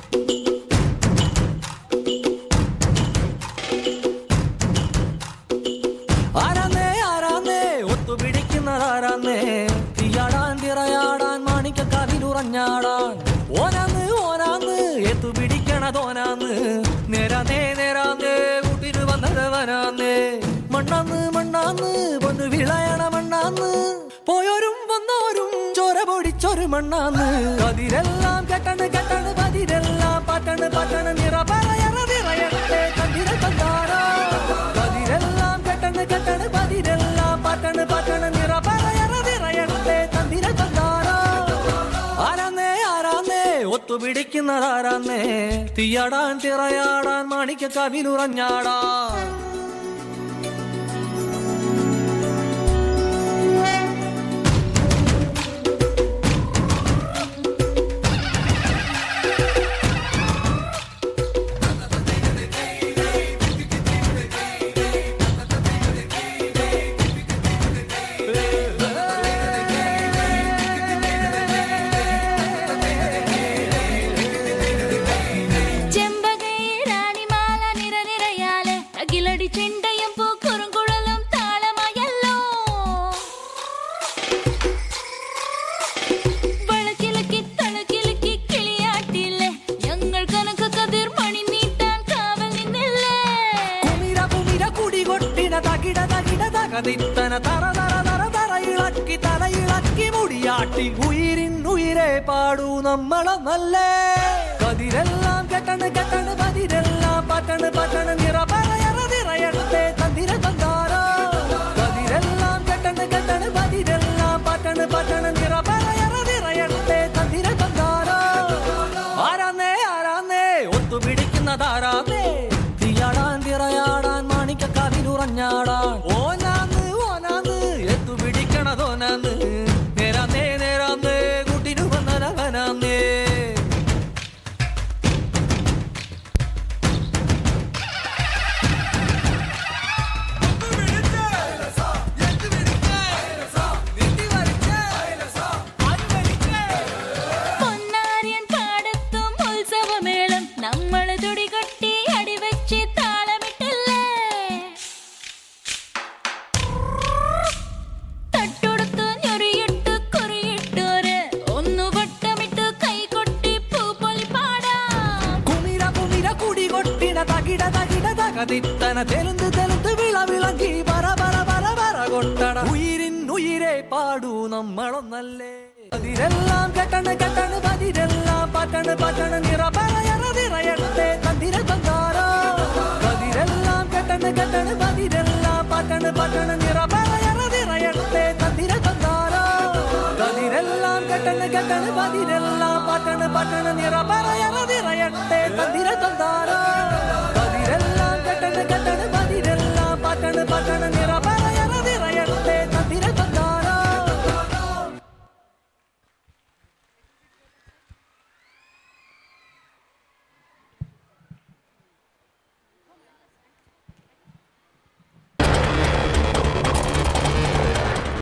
ആരാന്നേ ആരാന്നേ ഒത്തുപിടിക്കുന്നതാരാന്നേ തീയാടാൻ തിറയാടാൻ മാണിക്ക കവിലുറഞ്ഞാടാൻ ഓനാന്ന് ഓനാന്ന് എത്തുപിടിക്കണതോനാന്ന് നേരാന്നേ നേരാന്നേ കൂട്ടിന് വന്നതവനാന്നേ മണ്ണാന്ന് മണ്ണാന്ന് പൊന്നു വിളയണ മണ്ണാന്ന് പോയോരും വന്നോരും ചോര പൊടിച്ചൊരു മണ്ണാന്ന് അതിരെല്ലാം കെട്ടണ് കെട്ടണ് പതിരെല്ലാം പാട്ടണ് പാട്ടണ് നിറ പറയറ നിറയട്ടെ കണ്ടിര തന്നാരോ പതിരെല്ലാം കെട്ടണ് കെട്ടണ് പതിരെല്ലാം പാട്ടണ് പാട്ടണ് നിറ പറയറ നിറയട്ടെ തന്തിര തന്നാരോ ആരാന്നേ ആരാന്നേ ഒത്തുപിടിക്കുന്നതാരാന്നേ തീയാടാൻ തിറയാടാൻ മാണിക്ക കവിലുറഞ്ഞാടാൻ ചെമ്പകയിലാണിമാല നിരനിരയാലെ അകിലടി ചെണ്ടയും പൂക്കുറുങ്കുഴലും താളമായല്ലോ വളക്കിലക്കി തളക്കിലക്കി കിളിയാട്ടില്ലേ ഞങ്ങൾ കനക കതിർ മണി നീട്ടാൻ കാവൽ നിന്നില്ലേ കുമിര കുമിര കുടി കൊട്ടിന തകിട തകിട തകതിത്തന തറ തറ തറ തറ ഇളക്കി തല ഇളക്കി മുടിയാട്ടി ഉയിരിൻ ഉയിരെ പാടൂ നമ്മളെ നല്ലേ കതിരെല്ലാം കെട്ടണ് കെട്ടണ് പതിരെല്ലാം പാട്ടണ് പാട്ടണ് നിറ പറയറ നിറയട്ടെ തന്തിര തന്താരോ കതിരെല്ലാം കെട്ടണ് കെട്ടണ് പതിരെല്ലാം പാട്ടണ് പാട്ടണ് നിറ പറയറ നിറയട്ടെ തന്തിര തന്താരോ ആരാന്നേ ആരാന്നേ ഒത്തുപിടിക്കുന്നതാരാന്നേ തീയാടാൻ തിറയാടാൻ മാണിക്ക കവിലുറഞ്ഞാടാൻ ഓനാന്ന് ഓനാന്ന് എത്തുപിടിക്കണതോനാന്ന് നേരാന്നേ നേരാന്നേ കൂട്ടിനു വന്നനവനാന്നേ പൊന്നാരിയൻ പാടത്തും ഉത്സവമേളം നമ്മള് തുടികൊട്ടി അടിവെച്ച് താളമിട്ടില്ലേ തട്ടുടുത്ത് ഞൊറിയിട്ട് കുറിയിട്ടോര് ഒന്നു വട്ടമിട്ട് കൈകൊട്ടി പൂപ്പൊലി പാടാം കുമിര കുമിര കുടി കൊട്ടിന തകിട തകിട തകതിത്തന തെലുന്ത് തെലുന്ത് വിള വിളങ്ങി പറ പറ പറ പറ കൊട്ടണ ഉയിരിൻ ഉയിരെ പാടൂ നമ്മളൊന്നല്ലേ അതിരെല്ലാം കെട്ടണ് കെട്ടണ് പതിരെല്ലാം പാട്ടണ് പാട്ടണ് നിറ പറയറ നിറയട്ടെ തന്തിര തന്നാരോ പതിരെല്ലാം കെട്ടണ് കെട്ടണ് പതിരെല്ലാം പാട്ടണ് പാട്ടണ് നിറ പറയറ നിറയട്ടെ തന്തിര തന്നാരോ കതിരെല്ലാം കെട്ടണ് കെട്ടണ് പതിരെല്ലാം പാട്ടണ് പാട്ടണ് നിറ പറയറ നിറയട്ടെ തന്തിര തന്നാരോ